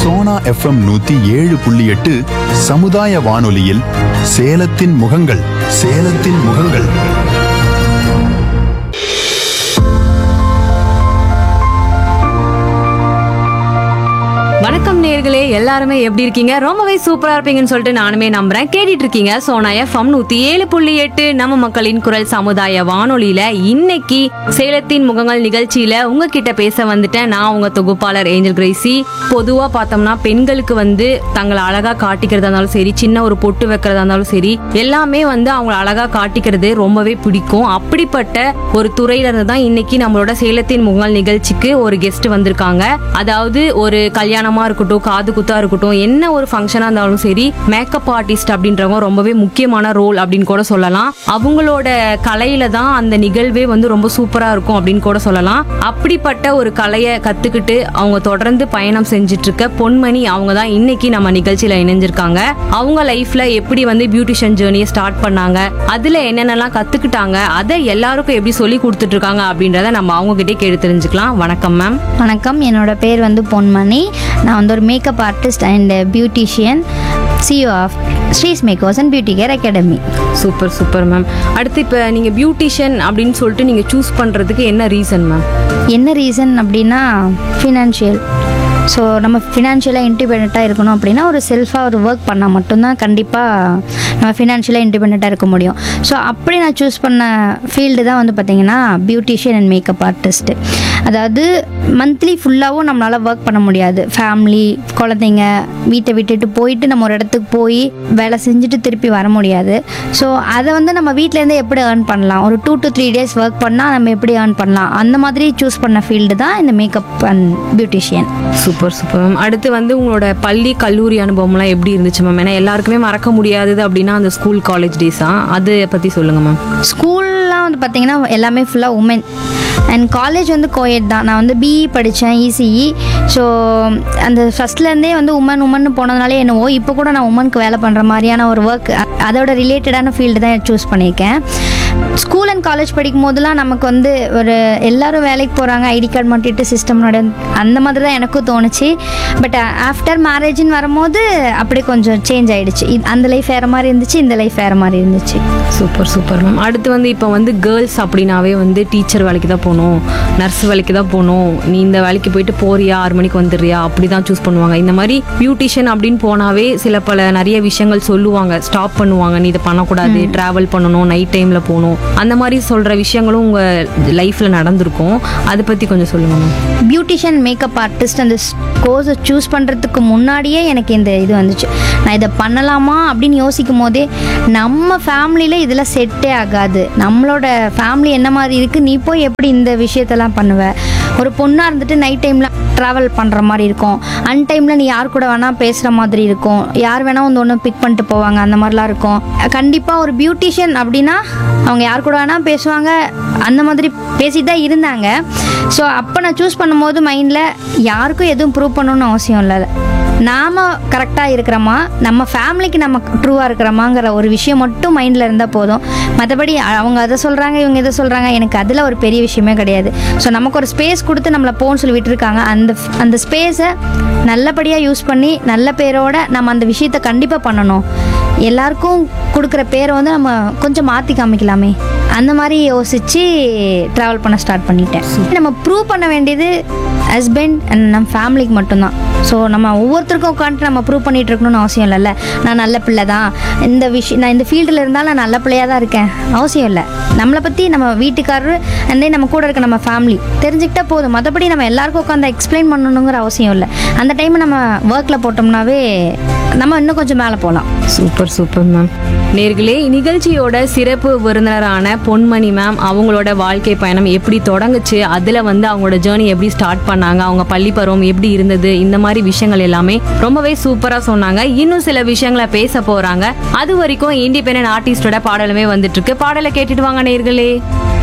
Sona FM நூத்தி ஏழு புள்ளி எட்டு சமுதாய வானொலியில் சேலத்தின் முகங்கள் சேலத்தின் முகங்கள் வணக்கம் நேர்களே எல்லாருமே எப்படி இருக்கீங்க ரொம்பவே சூப்பரா இருப்பீங்கன்னு சொல்லிட்டு நானுமே நம்புறேன் கேட்டுட்டு இருக்கீங்க சோனா எஃப்எம் நூத்தி ஏழு புள்ளி எட்டு நம்ம மக்களின் குரல் சமுதாய வானொலியில இன்னைக்கு சேலத்தின் முகங்கள் நிகழ்ச்சியில உங்ககிட்ட பேச வந்துட்டேன் நான் உங்க தொகுப்பாளர் ஏஞ்சல் கிரேசி பொதுவா பார்த்தோம்னா பெண்களுக்கு வந்து தங்களை அழகா காட்டிக்கிறதா இருந்தாலும் சரி சின்ன ஒரு பொட்டு வைக்கிறதா இருந்தாலும் சரி எல்லாமே வந்து அவங்க அழகா காட்டிக்கிறது ரொம்பவே பிடிக்கும் அப்படிப்பட்ட ஒரு துறையில இருந்து தான் இன்னைக்கு நம்மளோட சேலத்தின் முகங்கள் நிகழ்ச்சிக்கு ஒரு கெஸ்ட் வந்திருக்காங்க அதாவது ஒரு கல்யாணமா இருக்கட்டும் காது குத்தா இருக்கட்டும் என்ன ஒரு ஃபங்க்ஷனா இருந்தாலும் சரி மேக்கப் ஆர்டிஸ்ட் அப்படின்றவங்க ரொம்பவே முக்கியமான ரோல் அப்படின்னு கூட சொல்லலாம் அவங்களோட கலையில தான் அந்த நிகழ்வே வந்து ரொம்ப சூப்பரா இருக்கும் அப்படின்னு கூட சொல்லலாம் அப்படிப்பட்ட ஒரு கலையை கத்துக்கிட்டு அவங்க தொடர்ந்து பயணம் செஞ்சுட்டு இருக்க பொன்மணி அவங்க தான் இன்னைக்கு நம்ம நிகழ்ச்சியில இணைஞ்சிருக்காங்க அவங்க லைஃப்ல எப்படி வந்து பியூட்டிஷியன் ஜேர்னியை ஸ்டார்ட் பண்ணாங்க அதுல என்னென்னலாம் கத்துக்கிட்டாங்க அதை எல்லாருக்கும் எப்படி சொல்லி கொடுத்துட்டு இருக்காங்க அப்படின்றத நம்ம அவங்க கிட்டே கேட்டு தெரிஞ்சுக்கலாம் வணக்கம் மேம் வணக்கம் என்னோட பேர் வந்து பொன்மணி நான் வந்து ஒரு makeup artist and beautician CEO of Shri's makers and beauty care academy super super ma'am அடுத்து இப்போ நீங்கள் பியூட்டிஷியன் அப்படின்னு சொல்லிட்டு நீங்கள் சூஸ் பண்ணுறதுக்கு என்ன ரீசன் மேம் என்ன ரீசன் அப்படின்னா ஃபினான்ஷியல் ஸோ நம்ம ஃபினான்ஷியலாக இண்டிபெண்ட்டாக இருக்கணும் அப்படின்னா ஒரு செல்ஃபாக ஒரு ஒர்க் பண்ணால் மட்டும்தான் கண்டிப்பாக நம்ம ஃபினான்ஷியலாக இண்டிபெண்ட்டாக இருக்க முடியும் ஸோ அப்படி நான் சூஸ் பண்ண ஃபீல்டு தான் வந்து பார்த்திங்கன்னா பியூட்டிஷியன் அண்ட் மேக்கப் ஆர்டிஸ்ட்டு அதாவது மந்த்லி ஃபுல்லாகவும் நம்மளால் ஒர்க் பண்ண முடியாது ஃபேமிலி குழந்தைங்க வீட்டை விட்டுட்டு போயிட்டு நம்ம ஒரு இடத்துக்கு போய் வேலை செஞ்சுட்டு திருப்பி வர முடியாது ஸோ அதை வந்து நம்ம வீட்டிலேருந்து எப்படி ஏர்ன் பண்ணலாம் ஒரு two to three days work பண்ணால் நம்ம எப்படி ஏர்ன் பண்ணலாம் அந்த மாதிரி சூஸ் பண்ண ஃபீல்டு தான் இந்த makeup and beautician super super ma'am அடுத்து வந்து உங்களோட பள்ளி கல்லூரி அனுபவம்லாம் எப்படி இருந்துச்சு மேம் ஏன்னா எல்லாருக்குமே மறக்க முடியாதது அப்படின்னா அந்த ஸ்கூல் காலேஜ் டேஸா அதை பற்றி சொல்லுங்கள் மேம் ஸ்கூல்லாம் வந்து பார்த்தீங்கன்னா எல்லாமே ஃபுல்லாக உமன் அண்ட் காலேஜ் வந்து கோயட் தான் நான் வந்து பிஇ படித்தேன் இசிஇ ஸோ அந்த ஃபஸ்ட்லேருந்தே வந்து உமன் உமன் போனதுனாலே என்னவோ இப்போ கூட நான் உமனுக்கு வேலை பண்ணுற மாதிரியான ஒரு ஒர்க் அதோட ரிலேட்டடான ஃபீல்டு தான் சூஸ் பண்ணியிருக்கேன் ஸ்கூல் அண்ட் காலேஜ் படிக்கும் போதெல்லாம் நமக்கு வந்து ஒரு எல்லாரும் வேலைக்கு போகிறாங்க ஐடி கார்டு மாட்டிட்டு சிஸ்டம் அந்த மாதிரி தான் எனக்கும் தோணுச்சு பட் ஆஃப்டர் மேரேஜ்னு வரும்போது அப்படியே கொஞ்சம் சேஞ்ச் ஆயிடுச்சு இது- அந்த லைஃப் வேறு மாதிரி இருந்துச்சு இந்த லைஃப் வேறு மாதிரி இருந்துச்சு சூப்பர் சூப்பர் மேம் அடுத்து வந்து இப்போ வந்து கேர்ள்ஸ் அப்படின்னாவே வந்து டீச்சர் வேலைக்கு தான் போகணும் நர்ஸ் வேலைக்கு தான் போகணும் நீ இந்த வேலைக்கு போயிட்டு போறியா ஆறு மணிக்கு வந்துடுறியா அப்படி தான் சூஸ் பண்ணுவாங்க இந்த மாதிரி பியூட்டிஷியன் அப்படின்னு போனாவே சில பல நிறைய விஷயங்கள் சொல்லுவாங்க ஸ்டாப் பண்ணுவாங்க நீ இதை பண்ணக்கூடாது ட்ராவல் பண்ணணும் நைட் டைமில் போகணும் அந்த மாதிரி சொல்கிற விஷயங்களும் உங்கள் லைஃப்பில் நடந்திருக்கும் அதை பற்றி கொஞ்சம் சொல்லுங்கள் மேம் பியூட்டிஷியன் மேக்கப் ஆர்டிஸ்ட் அந்த கோர்ஸை சூஸ் பண்ணுறதுக்கு முன்னாடியே எனக்கு இந்த இது வந்துச்சு நான் இதை பண்ணலாமா அப்படின்னு யோசிக்கும் போதே நம்ம ஃபேமிலியில் இதில் செட்டே ஆகாது நம்மளோட ஃபேமிலி என்ன மாதிரி இருக்குது நீ போய் எப்படி இந்த விஷயத்தெல்லாம் பண்ணுவ ஒரு பொண்ணாக இருந்துட்டு நைட் டைமில் ட்ராவல் பண்ணுற மாதிரி இருக்கும் அன் டைமில் நீ யார் கூட வேணால் பேசுகிற மாதிரி இருக்கும் யார் வேணால் வந்து ஒன்று பிக் பண்ணிட்டு போவாங்க அந்த மாதிரிலாம் இருக்கும் கண்டிப்பாக ஒரு பியூட்டிஷியன் அப்படின்னா அவங்க யார் கூட வேணால் பேசுவாங்க அந்த மாதிரி பேசிட்டு தான் இருந்தாங்க ஸோ அப்போ நான் சூஸ் பண்ணும்போது மைண்டில் யாருக்கும் எதுவும் ப்ரூவ் பண்ணணும்னு அவசியம் இல்லை நாம் கரெக்டாக இருக்கிறோமா நம்ம ஃபேமிலிக்கு நம்ம ட்ரூவாக இருக்கிறோமாங்கிற ஒரு விஷயம் மட்டும் மைண்டில் இருந்தால் போதும் மற்றபடி அவங்க அதை சொல்கிறாங்க இவங்க இதை சொல்கிறாங்க எனக்கு அதில் ஒரு பெரிய விஷயமே கிடையாது ஸோ நமக்கு ஒரு ஸ்பேஸ் கொடுத்து நம்மளை போன்னு சொல்லி விட்டுருக்காங்க அந்த அந்த ஸ்பேஸை நல்லபடியாக யூஸ் பண்ணி நல்ல பேரோட நம்ம அந்த விஷயத்தை கண்டிப்பாக பண்ணணும் எல்லாருக்கும் கொடுக்குற பேரை வந்து நம்ம கொஞ்சம் மாற்றி காமிக்கலாமே அந்த மாதிரி யோசித்து ட்ராவல் பண்ண ஸ்டார்ட் பண்ணிட்டேன் நம்ம ப்ரூவ் பண்ண வேண்டியது ஹஸ்பண்ட் அண்ட் நம்ம ஃபேமிலிக்கு மட்டும்தான் ஸோ நம்ம ஒவ்வொருத்தருக்கும் உட்காந்துட்டு நம்ம ப்ரூவ் பண்ணிட்டு இருக்கணும்னு அவசியம் இல்லைல்ல நான் நல்ல பிள்ளை தான் இந்த விஷயம் நான் இந்த ஃபீல்டில் இருந்தாலும் நான் நல்ல பிள்ளையாக தான் இருக்கேன் அவசியம் இல்லை நம்மளை பற்றி நம்ம வீட்டுக்காரரு அண்ட் தென் நம்ம கூட இருக்க நம்ம ஃபேமிலி தெரிஞ்சுக்கிட்டா போதும் மற்றபடி நம்ம எல்லாருக்கும் உட்காந்து எக்ஸ்பிளைன் பண்ணணுங்கிற அவசியம் இல்லை அந்த டைம் நம்ம ஒர்க்கில் போட்டோம்னாவே நம்ம இன்னும் கொஞ்சம் மேலே போகலாம் சூப்பர் சூப்பர் மேம் நேர்களே நிகழ்ச்சியோட சிறப்பு விருந்தினரான பொன்மணி மேம் அவங்களோட வாழ்க்கை பயணம் எப்படி தொடங்குச்சு அதில் வந்து அவங்களோட ஜேர்னி எப்படி ஸ்டார்ட் பண்ணாங்க அவங்க பள்ளி பருவம் எப்படி இருந்தது இந்த மாதிரி விஷயங்கள் எல்லாமே ரொம்பவே சூப்பராக சொன்னாங்க இன்னும் சில விஷயங்களை பேச போறாங்க அது வரைக்கும் இண்டிபெண்டன்ட் ஆர்டிஸ்டோட பாடலுமே வந்துட்டு இருக்கு பாடலை கேட்டுட்டு வாங்க நேர்களே